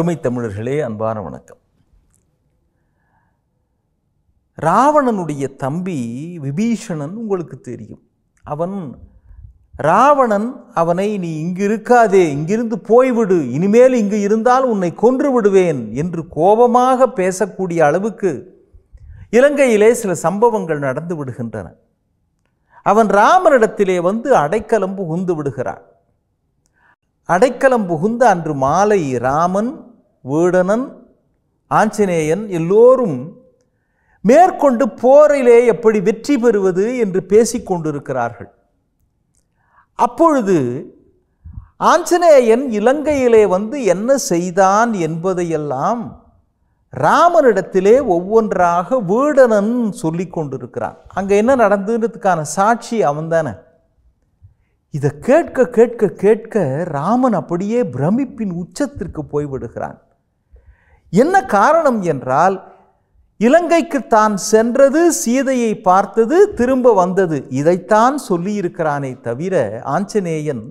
அருமை தமிழர்களே அன்பான வணக்கம் ராவணனுடைய தம்பி விபீஷணன் உங்களுக்கு தெரியும் அவன் ராவணன் அவனை நீ இங்கு இருக்காதே இங்கிருந்து போய்விடு இனிமேல் இங்கு இருந்தால் உன்னை கொன்று விடுவேன் என்று கோபமாக பேசக்கூடிய அளவுக்கு இலங்கையிலே சில சம்பவங்கள் நடந்து விடுகின்றன அவன் ராமனிடத்திலே வந்து அடைக்கலம் புகுந்து விடுகிறான் அடைக்கலம் புகுந்த அன்று மாலை ராமன் வீடனன் ஆஞ்சநேயன் எல்லோரும் மேற்கொண்டு போரிலே எப்படி வெற்றி பெறுவது என்று பேசிக் கொண்டிருக்கிறார்கள் அப்பொழுது ஆஞ்சநேயன் இலங்கையிலே வந்து என்ன செய்தான் என்பதையெல்லாம் ராமனிடத்திலே ஒவ்வொன்றாக வீடனன் சொல்லி கொண்டிருக்கிறான் அங்கே என்ன நடந்ததுன்றதுக்கான சாட்சி அவன்தானே இதை கேட்க கேட்க கேட்க ராமன் அப்படியே பிரமிப்பின் உச்சத்திற்கு போய்விடுகிறான் என்ன காரணம் என்றால் இலங்கைக்கு தான் சென்றது சீதையை பார்த்தது திரும்ப வந்தது இதைத்தான் சொல்லியிருக்கிறானே தவிர ஆஞ்சநேயன்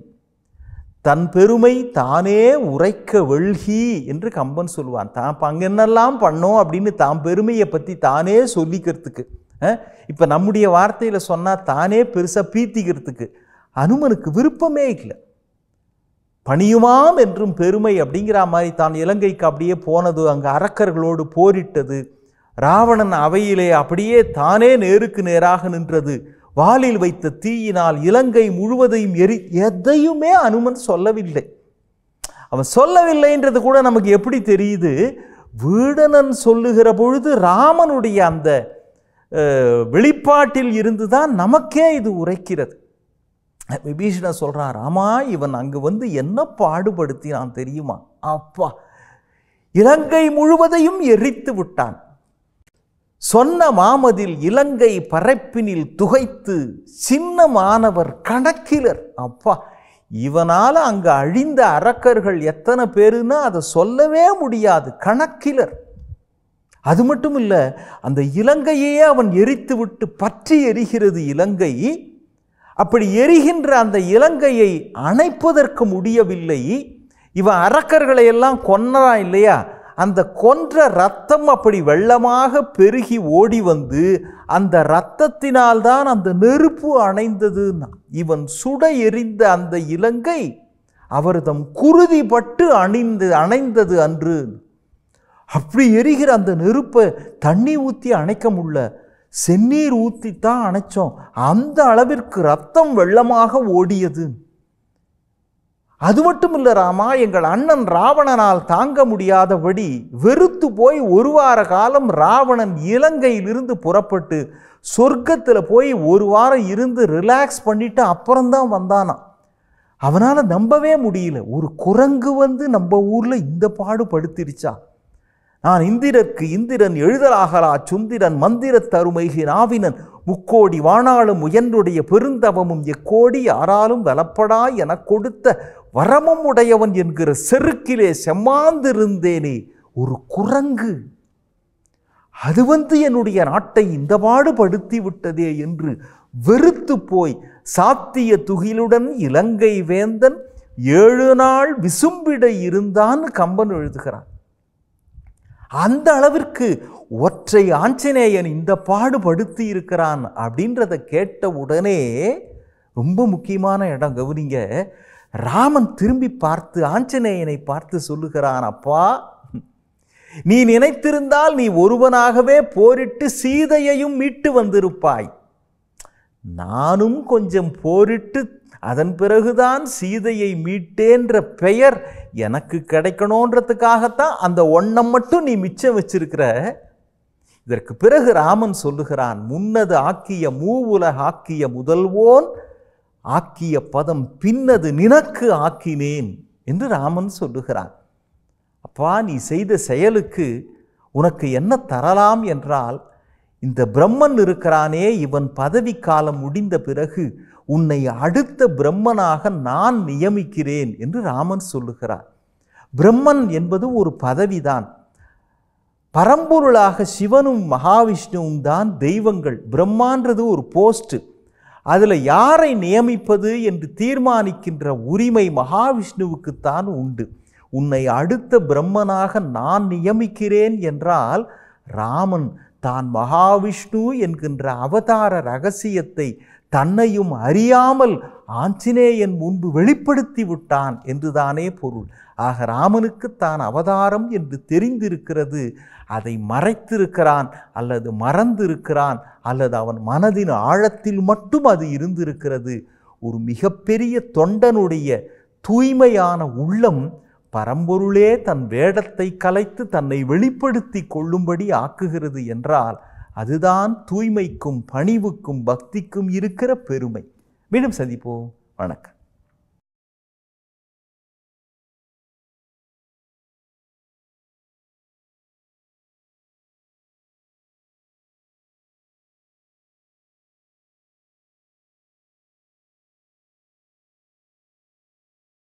தன் பெருமை தானே உரைக்க வெள்கி என்று கம்பன் சொல்லுவான் தான் இப்போ அங்கே என்னெல்லாம் பண்ணோம் அப்படின்னு தான் பெருமையை பற்றி தானே சொல்லிக்கிறதுக்கு இப்போ நம்முடைய வார்த்தையில் சொன்னால் தானே பெருசாக பீத்திக்கிறதுக்கு அனுமனுக்கு விருப்பமே இல்லை பணியுமாம் என்றும் பெருமை அப்படிங்கிற மாதிரி தான் இலங்கைக்கு அப்படியே போனது அங்கே அரக்கர்களோடு போரிட்டது ராவணன் அவையிலே அப்படியே தானே நேருக்கு நேராக நின்றது வாலில் வைத்த தீயினால் இலங்கை முழுவதையும் எரி எதையுமே அனுமன் சொல்லவில்லை அவன் சொல்லவில்லைன்றது கூட நமக்கு எப்படி தெரியுது வீடனன் சொல்லுகிற பொழுது ராமனுடைய அந்த வெளிப்பாட்டில் இருந்து தான் நமக்கே இது உரைக்கிறது விபீஷணன் சொல்கிறான் ராமா இவன் அங்கு வந்து என்ன பாடுபடுத்தினான் தெரியுமா அப்பா இலங்கை முழுவதையும் எரித்து விட்டான் சொன்ன மாமதில் இலங்கை பரப்பினில் துகைத்து சின்னமானவர் கணக்கிலர் அப்பா இவனால் அங்கு அழிந்த அரக்கர்கள் எத்தனை பேருன்னா அதை சொல்லவே முடியாது கணக்கிலர் அது மட்டும் இல்லை அந்த இலங்கையே அவன் எரித்து விட்டு பற்றி எரிகிறது இலங்கை அப்படி எரிகின்ற அந்த இலங்கையை அணைப்பதற்கு முடியவில்லை இவன் அரக்கர்களை எல்லாம் கொன்னறான் இல்லையா அந்த கொன்ற ரத்தம் அப்படி வெள்ளமாக பெருகி ஓடி வந்து அந்த இரத்தத்தினால்தான் அந்த நெருப்பு அணைந்தது இவன் சுட எரிந்த அந்த இலங்கை அவர்தம் குருதி பட்டு அணிந்து அணைந்தது அன்று அப்படி எரிகிற அந்த நெருப்பை தண்ணி ஊற்றி அணைக்க முடியல செந்நீர் ஊற்றித்தான் அணைச்சோம் அந்த அளவிற்கு ரத்தம் வெள்ளமாக ஓடியது அது மட்டும் இல்லை ராமா எங்கள் அண்ணன் ராவணனால் தாங்க முடியாதபடி வெறுத்து போய் ஒரு வார காலம் ராவணன் இலங்கையிலிருந்து புறப்பட்டு சொர்க்கத்தில் போய் ஒரு வாரம் இருந்து ரிலாக்ஸ் பண்ணிட்டு அப்புறம்தான் வந்தானான் அவனால் நம்பவே முடியல ஒரு குரங்கு வந்து நம்ம ஊரில் இந்த பாடு படுத்திருச்சா நான் இந்திரற்கு இந்திரன் எழுதலாகலா சுந்திரன் மந்திர தருமைகி நாவினன் முக்கோடி வாணாளும் உயன்றுடைய பெருந்தவமும் எக்கோடி யாராலும் வலப்படா எனக் கொடுத்த வரமும் உடையவன் என்கிற செருக்கிலே செம்மாந்திருந்தேனே ஒரு குரங்கு அது வந்து என்னுடைய நாட்டை இந்த பாடுபடுத்தி விட்டதே என்று வெறுத்து போய் சாத்திய துகிலுடன் இலங்கை வேந்தன் ஏழு நாள் விசும்பிட இருந்தான்னு கம்பன் எழுதுகிறான் அந்த அளவிற்கு ஒற்றை ஆஞ்சநேயன் இந்த பாடுபடுத்தி இருக்கிறான் அப்படின்றத கேட்ட உடனே ரொம்ப முக்கியமான இடம் கவனிங்க ராமன் திரும்பி பார்த்து ஆஞ்சநேயனை பார்த்து சொல்லுகிறான் அப்பா நீ நினைத்திருந்தால் நீ ஒருவனாகவே போரிட்டு சீதையையும் மீட்டு வந்திருப்பாய் நானும் கொஞ்சம் போரிட்டு அதன் பிறகுதான் சீதையை மீட்டேன்ற பெயர் எனக்கு கிடைக்கணுன்றதுக்காகத்தான் அந்த ஒன்னம் மட்டும் நீ மிச்சம் வச்சிருக்கிற இதற்கு பிறகு ராமன் சொல்லுகிறான் முன்னது ஆக்கிய மூவுலக ஆக்கிய முதல்வோன் ஆக்கிய பதம் பின்னது நினக்கு ஆக்கினேன் என்று ராமன் சொல்லுகிறான் அப்பா நீ செய்த செயலுக்கு உனக்கு என்ன தரலாம் என்றால் இந்த பிரம்மன் இருக்கிறானே இவன் பதவி காலம் முடிந்த பிறகு உன்னை அடுத்த பிரம்மனாக நான் நியமிக்கிறேன் என்று ராமன் சொல்லுகிறார் பிரம்மன் என்பது ஒரு பதவிதான் பரம்பொருளாக சிவனும் மகாவிஷ்ணுவும் தான் தெய்வங்கள் பிரம்மான்றது ஒரு போஸ்ட் அதில் யாரை நியமிப்பது என்று தீர்மானிக்கின்ற உரிமை மகாவிஷ்ணுவுக்குத்தான் உண்டு உன்னை அடுத்த பிரம்மனாக நான் நியமிக்கிறேன் என்றால் ராமன் தான் மகாவிஷ்ணு என்கின்ற அவதார ரகசியத்தை தன்னையும் அறியாமல் ஆஞ்சநேயன் முன்பு வெளிப்படுத்தி விட்டான் என்றுதானே பொருள் ஆக ராமனுக்கு தான் அவதாரம் என்று தெரிந்திருக்கிறது அதை மறைத்திருக்கிறான் அல்லது மறந்திருக்கிறான் அல்லது அவன் மனதின் ஆழத்தில் மட்டும் அது இருந்திருக்கிறது ஒரு மிகப்பெரிய தொண்டனுடைய தூய்மையான உள்ளம் பரம்பொருளே தன் வேடத்தை கலைத்து தன்னை வெளிப்படுத்தி கொள்ளும்படி ஆக்குகிறது என்றால் அதுதான் தூய்மைக்கும் பணிவுக்கும் பக்திக்கும் இருக்கிற பெருமை மீண்டும் சந்திப்போம் வணக்கம்